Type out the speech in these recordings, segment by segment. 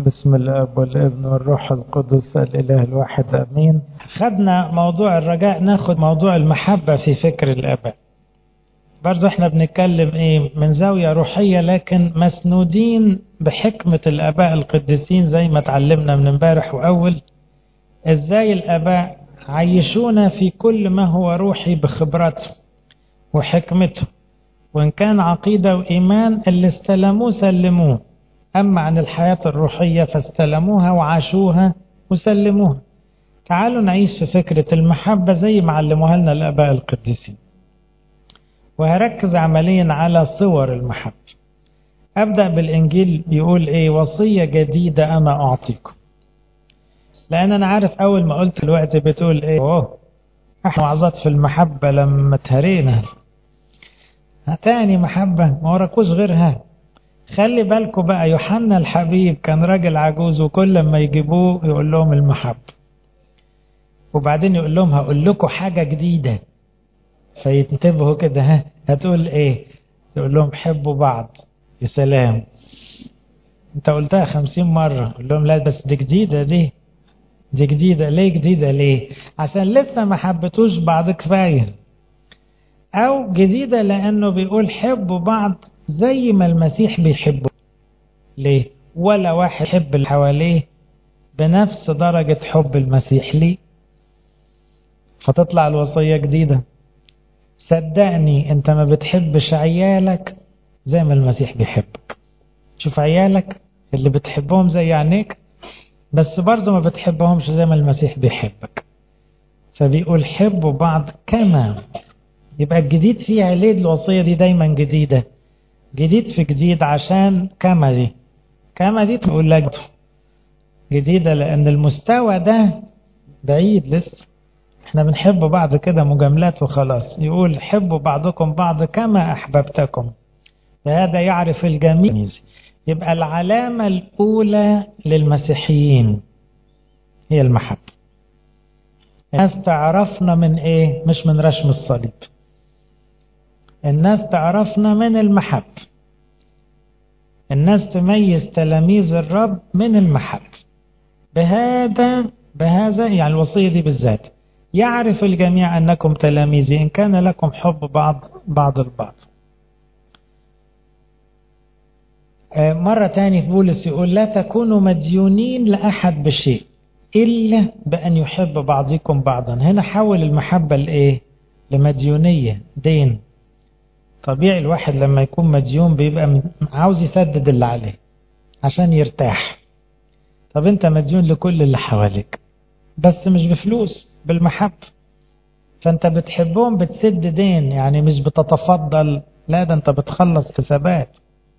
بسم الاب والابن والروح القدس الاله الواحد امين خدنا موضوع الرجاء ناخد موضوع المحبه في فكر الاباء برضه احنا بنتكلم ايه من زاويه روحيه لكن مسنودين بحكمه الاباء القديسين زي ما اتعلمنا من امبارح واول ازاي الاباء عيشونا في كل ما هو روحي بخبرته وحكمته وان كان عقيده وايمان اللي استلموه سلموه أما عن الحياة الروحية فاستلموها وعاشوها وسلموها تعالوا نعيش في فكرة المحبة زي ما علموها لنا الآباء القديسين وهركز عمليا على صور المحبة أبدأ بالإنجيل بيقول إيه وصية جديدة أنا أعطيكم لأن أنا عارف أول ما قلت الوقت بتقول إيه أوه إحنا وعظات في المحبة لما تهرينا تاني محبة ما وراكوش غيرها خلي بالكم بقى يوحنا الحبيب كان راجل عجوز وكل ما يجيبوه يقول لهم المحبة وبعدين يقول لهم هقول لكم حاجة جديدة فينتبهوا كده ها هتقول ايه يقول لهم حبوا بعض يا سلام انت قلتها خمسين مرة يقول لهم لا بس دي جديدة دي دي جديدة ليه جديدة ليه عشان لسه ما حبتوش بعض كفاية او جديدة لانه بيقول حبوا بعض زي ما المسيح بيحبه ليه ولا واحد يحب اللي حواليه بنفس درجة حب المسيح ليه فتطلع الوصية جديدة صدقني انت ما بتحبش عيالك زي ما المسيح بيحبك شوف عيالك اللي بتحبهم زي عينيك بس برضه ما بتحبهمش زي ما المسيح بيحبك فبيقول حبوا بعض كما يبقى الجديد فيها ليه الوصية دي دايما جديدة جديد في جديد عشان كما دي كما دي تقول لك جديدة لأن المستوى ده بعيد لسه احنا بنحب بعض كده مجاملات وخلاص يقول حبوا بعضكم بعض كما أحببتكم فهذا يعرف الجميع يبقى العلامة الأولى للمسيحيين هي المحبة الناس تعرفنا من ايه مش من رسم الصليب الناس تعرفنا من المحب الناس تميز تلاميذ الرب من المحب بهذا بهذا يعني الوصية دي بالذات يعرف الجميع أنكم تلاميذي إن كان لكم حب بعض بعض البعض مرة تاني بولس يقول لا تكونوا مديونين لأحد بشيء إلا بأن يحب بعضكم بعضا هنا حول المحبة لإيه لمديونية دين طبيعي الواحد لما يكون مديون بيبقى عاوز يسدد اللي عليه عشان يرتاح طب انت مديون لكل اللي حواليك بس مش بفلوس بالمحبة فانت بتحبهم بتسد دين يعني مش بتتفضل لا ده انت بتخلص حسابات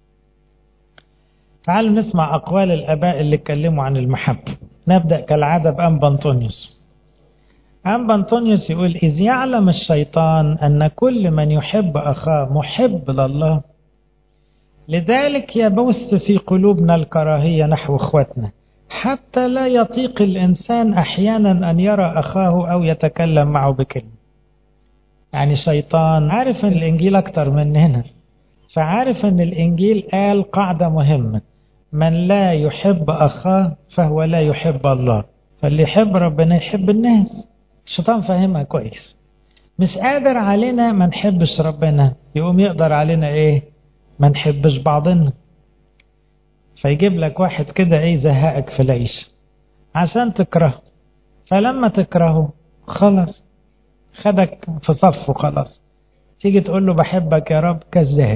تعالوا نسمع أقوال الآباء اللي اتكلموا عن المحبة نبدأ كالعادة بأنبا أنطونيوس أنبا أنطونيوس يقول إذ يعلم الشيطان أن كل من يحب أخاه محب لله لذلك يبث في قلوبنا الكراهية نحو إخوتنا حتى لا يطيق الإنسان أحيانا أن يرى أخاه أو يتكلم معه بكلمة يعني شيطان عارف أن الإنجيل أكتر مننا فعارف أن الإنجيل قال قاعدة مهمة من لا يحب أخاه فهو لا يحب الله فاللي يحب ربنا يحب الناس الشيطان فاهمها كويس مش قادر علينا ما نحبش ربنا يقوم يقدر علينا ايه ما نحبش بعضنا فيجيب لك واحد كده ايه زهقك في العيش عشان تكرهه فلما تكرهه خلاص خدك في صفه خلاص تيجي تقول له بحبك يا رب كذاب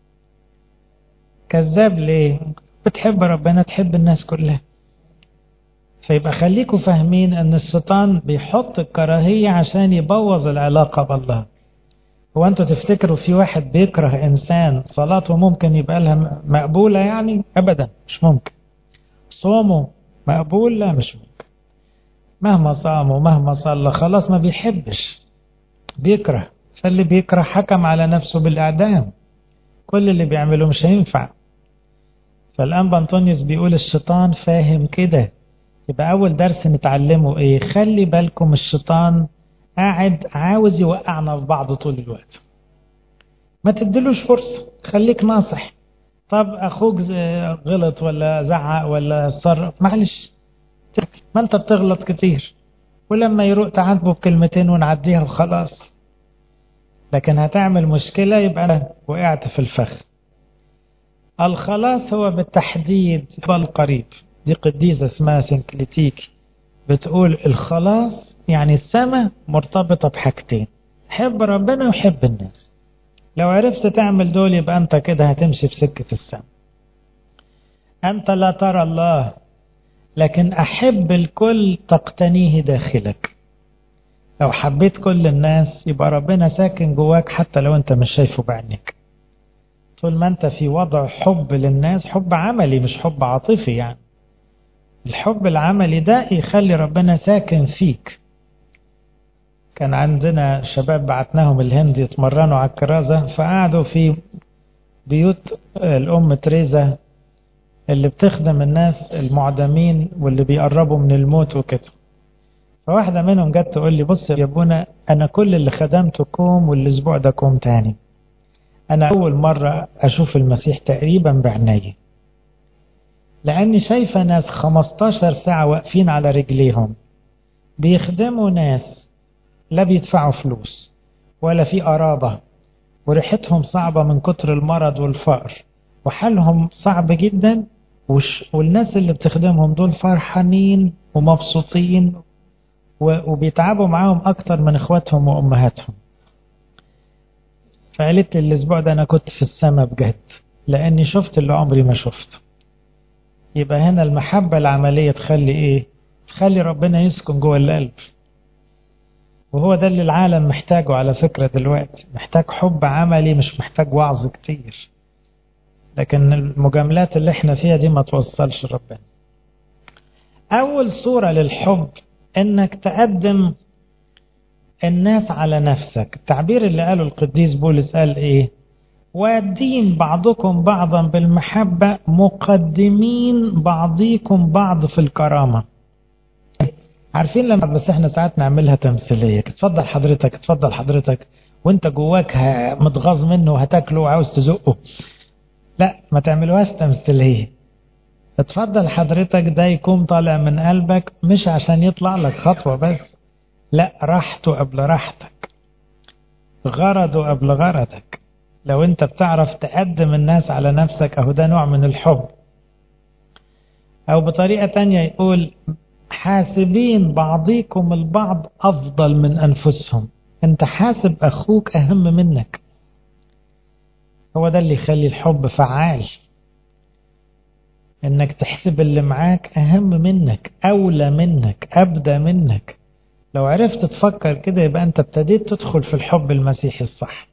كذاب ليه بتحب ربنا تحب الناس كلها فيبقى خليكم فاهمين ان الشيطان بيحط الكراهية عشان يبوظ العلاقة بالله هو انتوا تفتكروا في واحد بيكره انسان صلاته ممكن يبقى لها مقبولة يعني ابدا مش ممكن صومه مقبول لا مش ممكن مهما صام ومهما صلى خلاص ما بيحبش بيكره فاللي بيكره حكم على نفسه بالاعدام كل اللي بيعمله مش هينفع فالانبا انطونيوس بيقول الشيطان فاهم كده يبقى أول درس نتعلمه إيه خلي بالكم الشيطان قاعد عاوز يوقعنا في بعض طول الوقت ما تدلوش فرصة خليك ناصح طب اخوك غلط ولا زعق ولا صر معلش ما انت بتغلط كتير ولما يروق تعاتبه بكلمتين ونعديها وخلاص لكن هتعمل مشكلة يبقى أنا وقعت في الفخ الخلاص هو بالتحديد القريب دي قديسة اسمها سنكليتيكي بتقول الخلاص يعني السماء مرتبطة بحاجتين حب ربنا وحب الناس لو عرفت تعمل دول يبقى أنت كده هتمشي في سكة السماء أنت لا ترى الله لكن أحب الكل تقتنيه داخلك لو حبيت كل الناس يبقى ربنا ساكن جواك حتى لو أنت مش شايفه بعينك طول ما أنت في وضع حب للناس حب عملي مش حب عاطفي يعني الحب العملي ده يخلي ربنا ساكن فيك كان عندنا شباب بعتناهم الهند يتمرنوا على الكرازة فقعدوا في بيوت الأم تريزا اللي بتخدم الناس المعدمين واللي بيقربوا من الموت وكده فواحدة منهم جت تقول لي بص يا ابونا أنا كل اللي خدمته كوم والأسبوع ده كوم تاني أنا أول مرة أشوف المسيح تقريبا بعناية لأني شايفة ناس 15 ساعة واقفين على رجليهم بيخدموا ناس لا بيدفعوا فلوس ولا في قرابة وريحتهم صعبة من كتر المرض والفقر وحالهم صعب جدا والناس اللي بتخدمهم دول فرحانين ومبسوطين وبيتعبوا معاهم أكتر من إخواتهم وأمهاتهم فقالت لي الأسبوع ده أنا كنت في السماء بجد لأني شفت اللي عمري ما شفته يبقى هنا المحبة العملية تخلي إيه؟ تخلي ربنا يسكن جوه القلب وهو ده اللي العالم محتاجه على فكرة دلوقتي محتاج حب عملي مش محتاج وعظ كتير لكن المجاملات اللي احنا فيها دي ما توصلش ربنا أول صورة للحب إنك تقدم الناس على نفسك التعبير اللي قاله القديس بولس قال إيه وادين بعضكم بعضا بالمحبة مقدمين بعضيكم بعض في الكرامة عارفين لما بس احنا ساعات نعملها تمثيلية اتفضل حضرتك اتفضل حضرتك وانت جواك متغاظ منه وهتاكله وعاوز تزقه لا ما تعملوهاش تمثيلية اتفضل حضرتك ده يكون طالع من قلبك مش عشان يطلع لك خطوة بس لا راحته قبل راحتك غرضه قبل غرضك لو انت بتعرف تقدم الناس على نفسك اهو ده نوع من الحب او بطريقة تانية يقول حاسبين بعضيكم البعض افضل من انفسهم انت حاسب اخوك اهم منك هو ده اللي يخلي الحب فعال انك تحسب اللي معاك اهم منك اولى منك ابدى منك لو عرفت تفكر كده يبقى انت ابتديت تدخل في الحب المسيحي الصح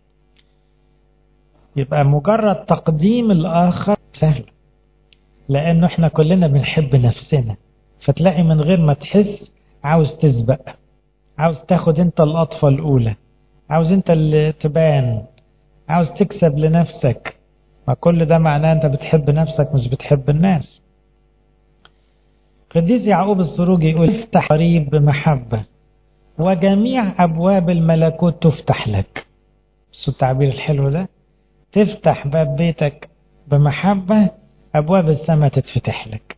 يبقى مجرد تقديم الاخر سهل لانه احنا كلنا بنحب نفسنا فتلاقي من غير ما تحس عاوز تسبق عاوز تاخد انت القطفة الاولى عاوز انت اللي تبان عاوز تكسب لنفسك ما كل ده معناه انت بتحب نفسك مش بتحب الناس قديس يعقوب السروجي يقول افتح قريب بمحبة وجميع أبواب الملكوت تفتح لك بس التعبير الحلو ده تفتح باب بيتك بمحبة أبواب السماء تتفتح لك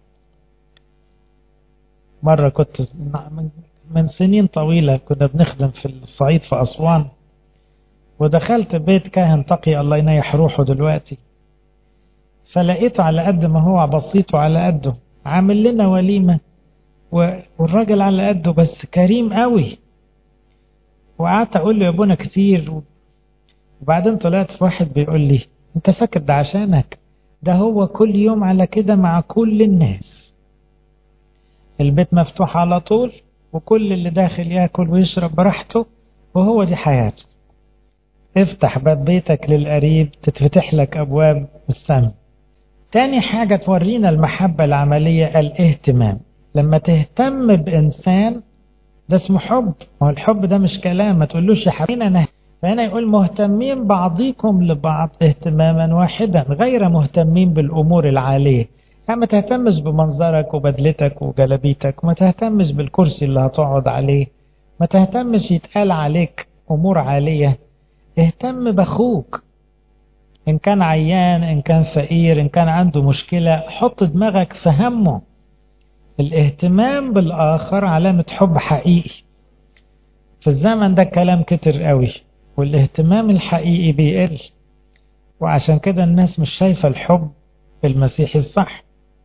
مرة كنت من سنين طويلة كنا بنخدم في الصعيد في أسوان ودخلت بيت كاهن تقي الله ينيح روحه دلوقتي فلقيته على قد ما هو بسيط وعلى قده عامل لنا وليمة والراجل على قده بس كريم قوي وقعدت اقول له يا ابونا كتير وبعدين طلعت في واحد بيقول لي انت فاكر ده عشانك ده هو كل يوم على كده مع كل الناس البيت مفتوح على طول وكل اللي داخل ياكل ويشرب براحته وهو دي حياته افتح باب بيتك للقريب تتفتح لك ابواب السماء تاني حاجة تورينا المحبة العملية الاهتمام لما تهتم بإنسان ده اسمه حب ما هو الحب ده مش كلام ما تقولوش يا حبيبي أنا فهنا يقول مهتمين بعضيكم لبعض اهتماما واحدا غير مهتمين بالأمور العالية يعني ما تهتمش بمنظرك وبدلتك وجلبيتك وما تهتمش بالكرسي اللي هتقعد عليه ما تهتمش يتقال عليك أمور عالية اهتم بأخوك إن كان عيان إن كان فقير إن كان عنده مشكلة حط دماغك في همه الاهتمام بالآخر علامة حب حقيقي في الزمن ده كلام كتر قوي والاهتمام الحقيقي بيقل وعشان كده الناس مش شايفة الحب المسيحي الصح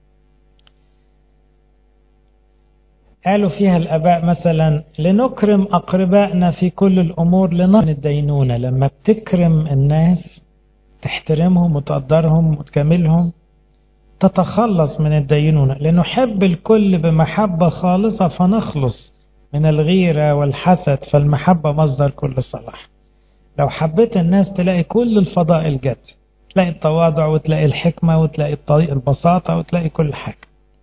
قالوا فيها الآباء مثلا لنكرم أقربائنا في كل الأمور لنهن الدينونة لما بتكرم الناس تحترمهم وتقدرهم وتكملهم تتخلص من الدينونة لنحب الكل بمحبة خالصة فنخلص من الغيرة والحسد فالمحبة مصدر كل صلاح لو حبيت الناس تلاقي كل الفضائل جت تلاقي التواضع وتلاقي الحكمة وتلاقي الطريق البساطة وتلاقي كل حاجة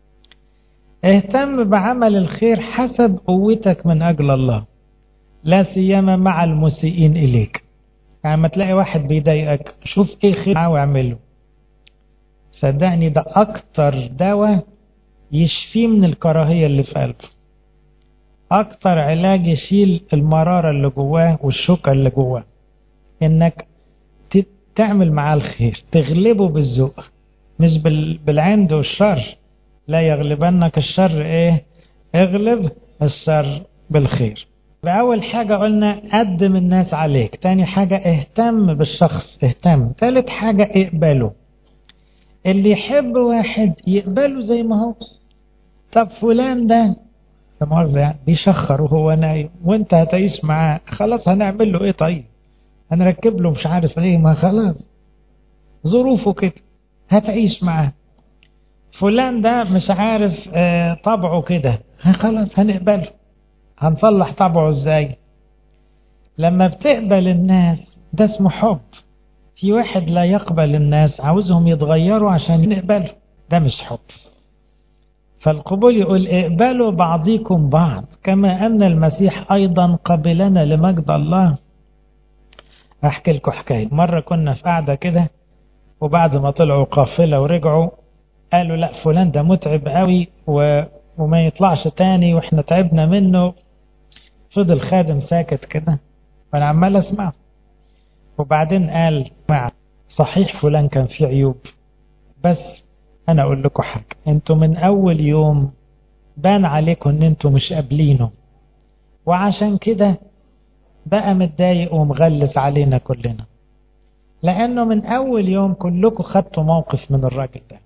اهتم بعمل الخير حسب قوتك من أجل الله لا سيما مع المسيئين إليك يعني ما تلاقي واحد بيضايقك شوف ايه خير معاه واعمله صدقني ده أكتر دواء يشفيه من الكراهية اللي في قلبه أكتر علاج يشيل المرارة اللي جواه والشوكة اللي جواه إنك تعمل معاه الخير تغلبه بالذوق مش بالعند والشر لا يغلبنك الشر ايه اغلب الشر بالخير بأول حاجة قلنا قدم الناس عليك تاني حاجة اهتم بالشخص اهتم تالت حاجة اقبله اللي يحب واحد يقبله زي ما هو طب فلان ده مؤاخذة يعني بيشخر وهو نايم وانت هتعيش معاه خلاص هنعمل له ايه طيب هنركب له مش عارف ايه ما خلاص ظروفه كده هتعيش معاه فلان ده مش عارف اه طبعه كده خلاص هنقبله هنصلح طبعه ازاي لما بتقبل الناس ده اسمه حب في واحد لا يقبل الناس عاوزهم يتغيروا عشان نقبله ده مش حب فالقبول يقول اقبلوا بعضكم بعض كما أن المسيح أيضا قبلنا لمجد الله أحكي لكم حكاية مرة كنا في قاعدة كده وبعد ما طلعوا قافلة ورجعوا قالوا لا فلان ده متعب قوي و... وما يطلعش تاني واحنا تعبنا منه فضل خادم ساكت كده وانا عمال اسمعه وبعدين قال مع صحيح فلان كان فيه عيوب بس انا اقول لكم حاجه انتوا من اول يوم بان عليكم ان انتوا مش قابلينه وعشان كده بقى متضايق ومغلس علينا كلنا لانه من اول يوم كلكم خدتوا موقف من الراجل ده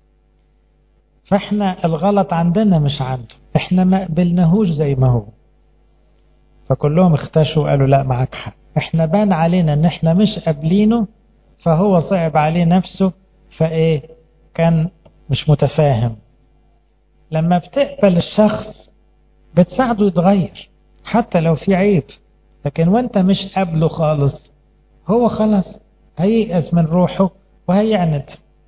فاحنا الغلط عندنا مش عنده احنا ما قبلناهوش زي ما هو فكلهم اختشوا وقالوا لا معاك حق احنا بان علينا ان احنا مش قابلينه فهو صعب عليه نفسه فايه كان مش متفاهم لما بتقبل الشخص بتساعده يتغير حتى لو في عيب لكن وانت مش قابله خالص هو خلاص هييأس من روحه وهيعند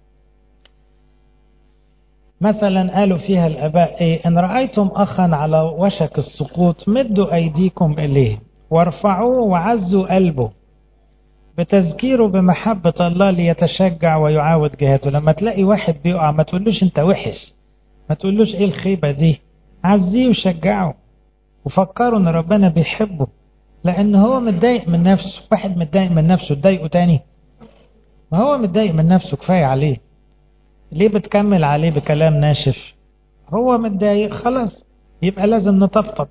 مثلا قالوا فيها الآباء إيه إن رأيتم أخا على وشك السقوط مدوا أيديكم إليه وارفعوه وعزوا قلبه بتذكيره بمحبة الله ليتشجع ويعاود جهاته لما تلاقي واحد بيقع ما تقولوش انت وحش ما تقولوش ايه الخيبة دي عزيه وشجعه وفكروا ان ربنا بيحبه لان هو متضايق من نفسه واحد متضايق من نفسه تضايقه تاني ما هو متضايق من نفسه كفاية عليه ليه بتكمل عليه بكلام ناشف هو متضايق خلاص يبقى لازم نطبطب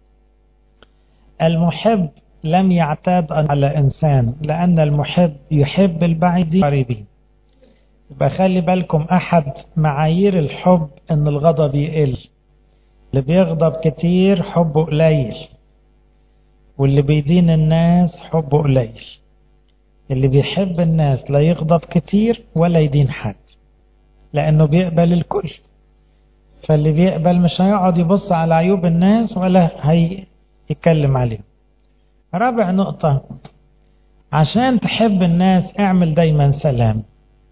المحب لم يعتاد على إنسان لأن المحب يحب البعيدين قريبين يبقى خلي بالكم أحد معايير الحب أن الغضب يقل اللي بيغضب كتير حبه قليل واللي بيدين الناس حبه قليل اللي بيحب الناس لا يغضب كتير ولا يدين حد لأنه بيقبل الكل فاللي بيقبل مش هيقعد يبص على عيوب الناس ولا هيتكلم عليهم رابع نقطة عشان تحب الناس اعمل دايما سلام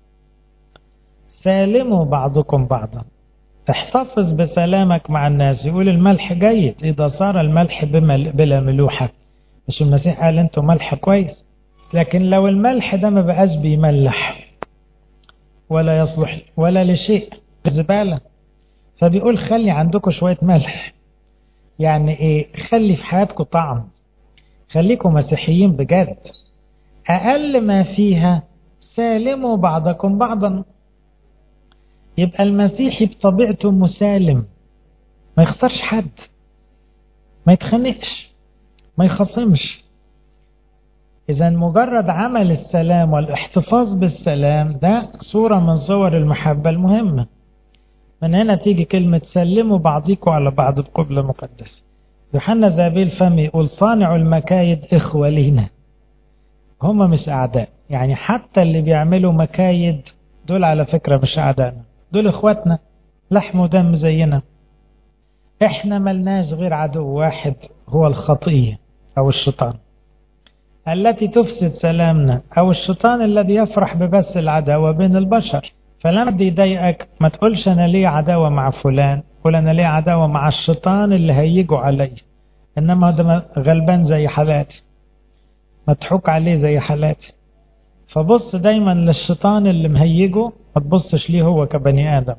سالموا بعضكم بعضا احتفظ بسلامك مع الناس يقول الملح جيد إذا صار الملح بلا ملوحة مش المسيح قال انتوا ملح كويس لكن لو الملح ده ما بقاش بيملح ولا يصلح ولا لشيء زبالة فبيقول خلي عندكم شوية ملح يعني ايه خلي في حياتكم طعم خليكم مسيحيين بجد أقل ما فيها سالموا بعضكم بعضا يبقى المسيحي بطبيعته مسالم ما يخسرش حد ما يتخانقش ما يخصمش إذا مجرد عمل السلام والاحتفاظ بالسلام ده صورة من صور المحبة المهمة من هنا تيجي كلمة سلموا بعضكم على بعض بقبلة مقدسة يوحنا زابيل فم يقول صانع المكايد إخوة لينا هم مش أعداء يعني حتى اللي بيعملوا مكايد دول على فكرة مش أعدائنا دول إخواتنا لحم ودم زينا إحنا ملناش غير عدو واحد هو الخطية أو الشيطان التي تفسد سلامنا أو الشيطان الذي يفرح ببث العداوة بين البشر فلما بدي يضايقك ما تقولش أنا ليه عداوة مع فلان قول أنا ليه عداوة مع الشيطان اللي هيجوا علي إنما ده غلبان زي حالاتي مضحوك عليه زي حالاتي فبص دايما للشيطان اللي مهيجه ما تبصش ليه هو كبني آدم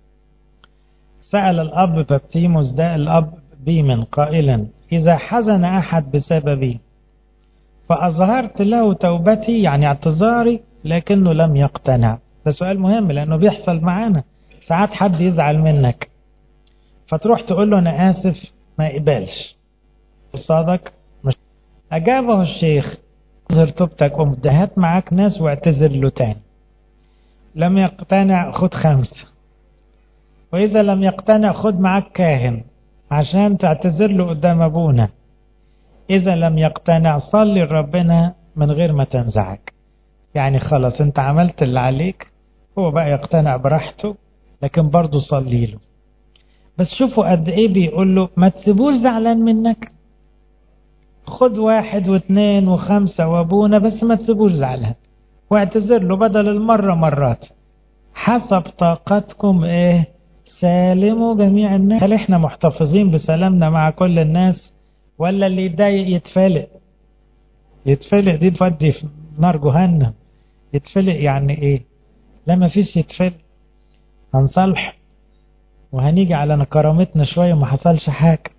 سأل الأب بابتيموس ده الأب بيمن قائلا إذا حزن أحد بسببي فأظهرت له توبتي يعني اعتذاري لكنه لم يقتنع ده سؤال مهم لأنه بيحصل معانا ساعات حد يزعل منك فتروح تقول له أنا آسف ما يقبلش قصادك مش أجابه الشيخ اظهر توبتك ومدهات معاك ناس واعتذر له تاني لم يقتنع خد خمسة وإذا لم يقتنع خد معاك كاهن عشان تعتذر له قدام أبونا إذا لم يقتنع صلي لربنا من غير ما تنزعج يعني خلاص انت عملت اللي عليك هو بقى يقتنع براحته لكن برضه صلي له بس شوفوا قد ايه بيقول له ما تسيبوش زعلان منك خد واحد واثنين وخمسة وابونا بس ما تسيبوش زعلان واعتذر له بدل المرة مرات حسب طاقتكم ايه سالموا جميع الناس هل احنا محتفظين بسلامنا مع كل الناس ولا اللي يتضايق يتفلق يتفلق دي تودي في نار جهنم يتفلق يعني ايه لا ما فيش يتفلق هنصلح وهنيجي على كرامتنا شوية ما حصلش حاجة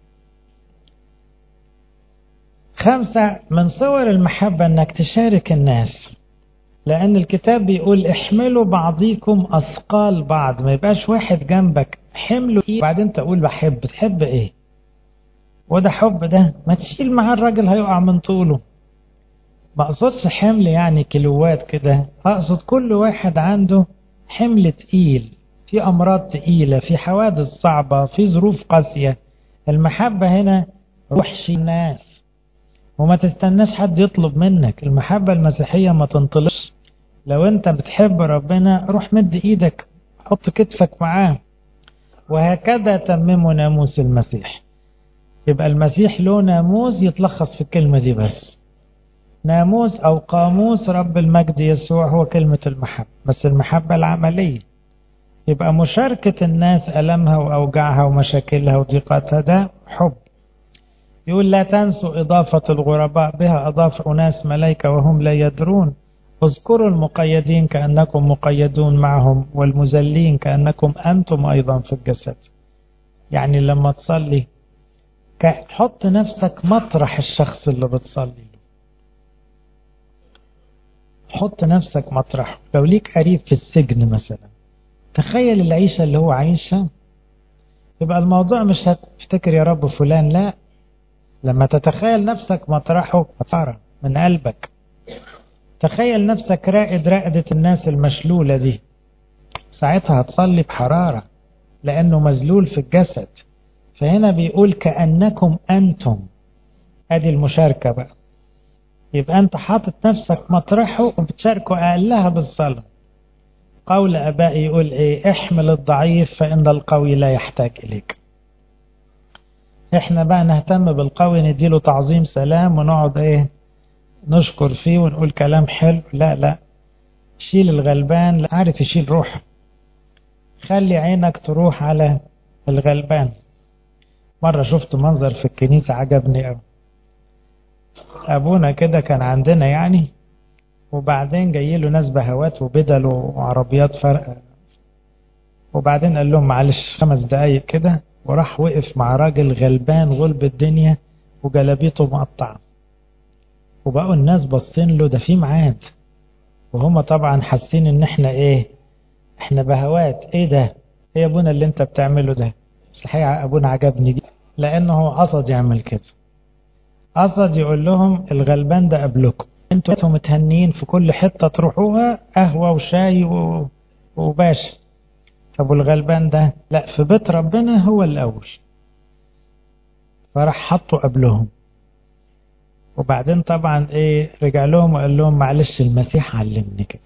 خمسة من صور المحبة انك تشارك الناس لأن الكتاب بيقول احملوا بعضيكم أثقال بعض ما يبقاش واحد جنبك حملوا إيه وبعدين تقول بحب تحب إيه وده حب ده ما تشيل معاه الراجل هيقع من طوله ما أقصدش حمل يعني كيلوات كده أقصد كل واحد عنده حمل تقيل في أمراض تقيلة في حوادث صعبة في ظروف قاسية المحبة هنا روح الناس وما تستناش حد يطلب منك المحبة المسيحية ما تنطلقش لو انت بتحب ربنا روح مد ايدك حط كتفك معاه وهكذا تمموا ناموس المسيح يبقى المسيح له ناموس يتلخص في الكلمة دي بس ناموس أو قاموس رب المجد يسوع هو كلمة المحبة بس المحبة العملية يبقى مشاركة الناس ألمها وأوجاعها ومشاكلها وضيقاتها ده حب يقول لا تنسوا إضافة الغرباء بها أضاف أناس ملائكة وهم لا يدرون اذكروا المقيدين كأنكم مقيدون معهم والمذلين كأنكم أنتم أيضا في الجسد يعني لما تصلي حط نفسك مطرح الشخص اللي بتصلي له حط نفسك مطرحه لو ليك قريب في السجن مثلا تخيل العيشة اللي هو عايشها يبقى الموضوع مش هتفتكر يا رب فلان لا لما تتخيل نفسك مطرحه هتعرف من قلبك تخيل نفسك رائد رائدة الناس المشلولة دي ساعتها هتصلي بحرارة لأنه مزلول في الجسد فهنا بيقول كأنكم أنتم أدي المشاركة بقى يبقى أنت حاطط نفسك مطرحه وبتشاركه أقلها بالصلاة قول أبائي يقول إيه احمل الضعيف فإن القوي لا يحتاج إليك احنا بقى نهتم بالقوي نديله تعظيم سلام ونقعد ايه نشكر فيه ونقول كلام حلو لا لا شيل الغلبان لا عارف يشيل روحه خلي عينك تروح على الغلبان مرة شفت منظر في الكنيسة عجبني قوي أبونا كده كان عندنا يعني وبعدين جاي له ناس بهوات وبدل وعربيات فرق وبعدين قال لهم معلش خمس دقايق كده وراح وقف مع راجل غلبان غلب الدنيا وجلابيته مقطعة وبقوا الناس باصين له ده في ميعاد وهم طبعا حاسين ان احنا ايه احنا بهوات ايه ده ايه يا ابونا اللي انت بتعمله ده بس الحقيقة ابونا عجبني دي لانه قصد يعمل كده قصد يقول لهم الغلبان ده قبلكم انتوا متهنين في كل حتة تروحوها قهوة وشاي و... وباشا طب والغلبان ده لا في بيت ربنا هو الأول فراح حطوا قبلهم وبعدين طبعا ايه رجع لهم وقال لهم معلش المسيح علمني كده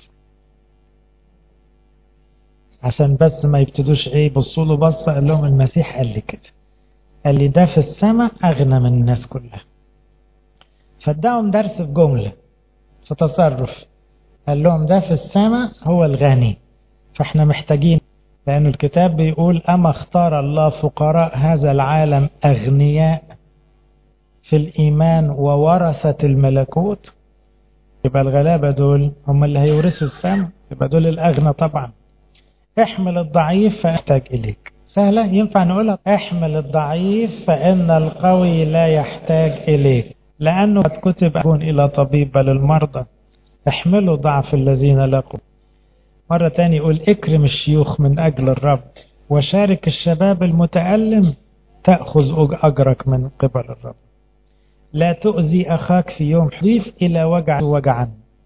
عشان بس ما يبتدوش ايه يبصوا له بصه قال لهم المسيح قال لي كده قال لي ده في السماء اغنى من الناس كلها فاداهم درس في جمله في تصرف قال لهم ده في السماء هو الغني فاحنا محتاجين لأن الكتاب بيقول أما اختار الله فقراء هذا العالم أغنياء في الإيمان وورثة الملكوت يبقى الغلابة دول هم اللي هيورثوا السماء يبقى دول الأغنى طبعا احمل الضعيف فأحتاج إليك سهلة ينفع نقولها احمل الضعيف فإن القوي لا يحتاج إليك لأنه قد كتب أكون إلى طبيب بل المرضى احملوا ضعف الذين لقوا مرة تاني يقول اكرم الشيوخ من أجل الرب وشارك الشباب المتألم تأخذ أجرك من قبل الرب لا تؤذي أخاك في يوم ضيف إلى وجع وجعا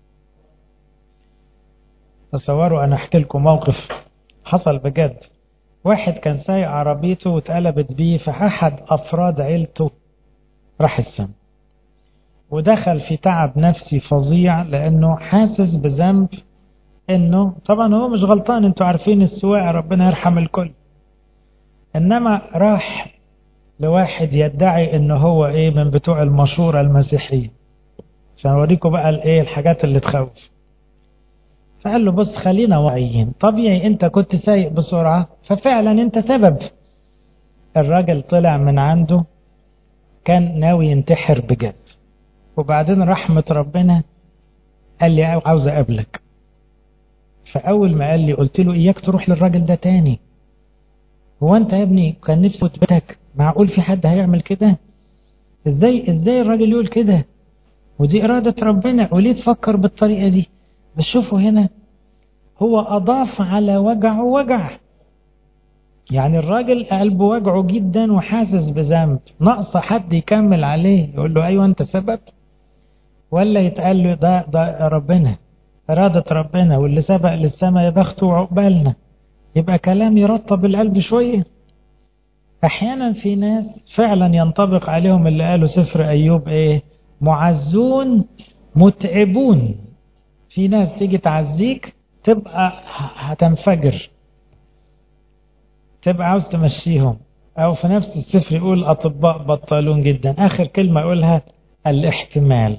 تصوروا أنا أحكي لكم موقف حصل بجد واحد كان سايق عربيته واتقلبت بيه فأحد أفراد عيلته راح السم ودخل في تعب نفسي فظيع لأنه حاسس بذنب انه طبعا هو مش غلطان انتوا عارفين السواقه ربنا يرحم الكل انما راح لواحد يدعي انه هو ايه من بتوع المشوره المسيحيه عشان اوريكم بقى الايه الحاجات اللي تخوف فقال له بص خلينا واعيين طبيعي انت كنت سايق بسرعه ففعلا انت سبب الراجل طلع من عنده كان ناوي ينتحر بجد وبعدين رحمه ربنا قال لي عاوز اقابلك فأول ما قال لي قلت له إياك تروح للراجل ده تاني هو أنت يا ابني كان نفسه تبتك معقول في حد هيعمل كده إزاي إزاي الراجل يقول كده ودي إرادة ربنا وليه تفكر بالطريقة دي بس شوفوا هنا هو أضاف على وجعه وجع يعني الراجل قلبه وجعه جدا وحاسس بذنب ناقص حد يكمل عليه يقول له أيوة أنت سبب ولا يتقال له ده ده ربنا إرادة ربنا واللي سبق للسماء يا بخته وعقبالنا يبقى كلام يرطب القلب شوية أحيانا في ناس فعلا ينطبق عليهم اللي قالوا سفر أيوب إيه معزون متعبون في ناس تيجي تعزيك تبقى هتنفجر تبقى عاوز تمشيهم أو في نفس السفر يقول أطباء بطالون جدا آخر كلمة يقولها الاحتمال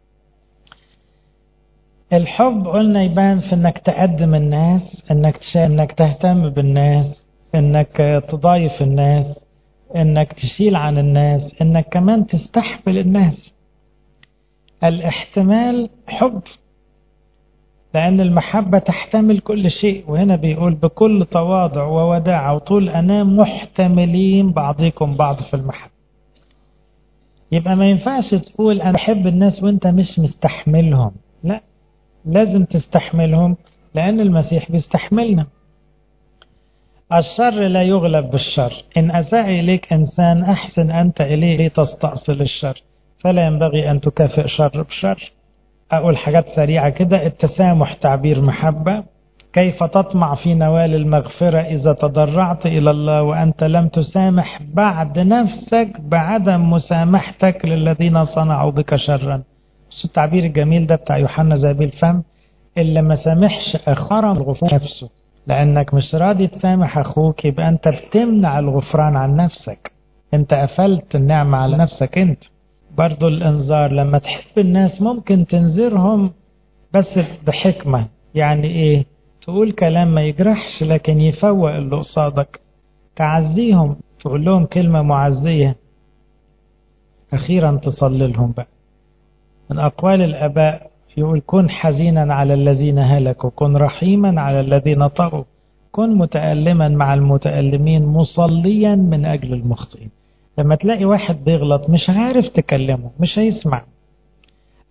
الحب قلنا يبان في انك تقدم الناس انك تشا... انك تهتم بالناس انك تضايف الناس انك تشيل عن الناس انك كمان تستحمل الناس الاحتمال حب لأن المحبة تحتمل كل شيء وهنا بيقول بكل تواضع ووداعة وطول أنام محتملين بعضكم بعض في المحبة يبقى ما ينفعش تقول أنا بحب الناس وأنت مش مستحملهم لا لازم تستحملهم لأن المسيح بيستحملنا الشر لا يغلب بالشر إن أساء إليك إنسان أحسن أنت إليه لتستأصل الشر فلا ينبغي أن تكافئ شر بشر أقول حاجات سريعة كده التسامح تعبير محبة كيف تطمع في نوال المغفرة إذا تضرعت إلى الله وأنت لم تسامح بعد نفسك بعدم مسامحتك للذين صنعوا بك شرا بس التعبير الجميل ده بتاع يوحنا زابيل فم اللي ما سامحش أخرى الغفران نفسه لأنك مش راضي تسامح أخوك يبقى أنت بتمنع الغفران عن نفسك أنت قفلت النعمة على نفسك أنت برضو الإنذار لما تحب الناس ممكن تنذرهم بس بحكمة يعني إيه تقول كلام ما يجرحش لكن يفوق اللي قصادك تعزيهم تقول لهم كلمة معزية أخيرا تصلي لهم بقى من أقوال الآباء يقول كن حزينا على الذين هلكوا كن رحيما على الذين طغوا كن متألما مع المتألمين مصليا من أجل المخطئين لما تلاقي واحد بيغلط مش عارف تكلمه مش هيسمع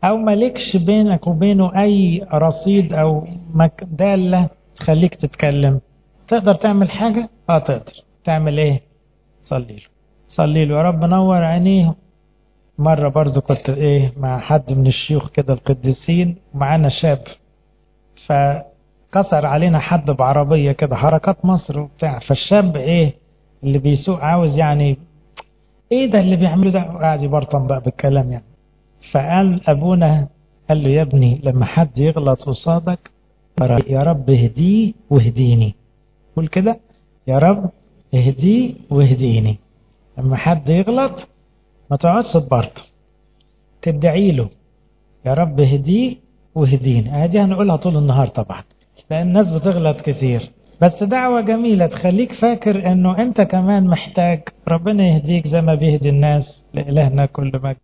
او مالكش بينك وبينه اي رصيد او مك- دالة تخليك تتكلم تقدر تعمل حاجة اه تقدر تعمل ايه صلي له صلي له يا رب نور عينيه مرة برضو كنت ايه مع حد من الشيوخ كده القديسين ومعانا شاب فكسر علينا حد بعربية كده حركات مصر وبتاع فالشاب ايه اللي بيسوق عاوز يعني ايه ده اللي بيعمله ده قاعد يبرطم بقى بالكلام يعني فقال ابونا قال له يا ابني لما حد يغلط قصادك يا رب اهديه واهديني قول كده يا رب اهديه واهديني لما حد يغلط ما تقعدش تبرطم تدعي له يا رب اهديه واهديني هدي هنقولها طول النهار طبعا لان الناس بتغلط كتير بس دعوة جميلة تخليك فاكر انه انت كمان محتاج ربنا يهديك زي ما بيهدي الناس لإلهنا كل مجد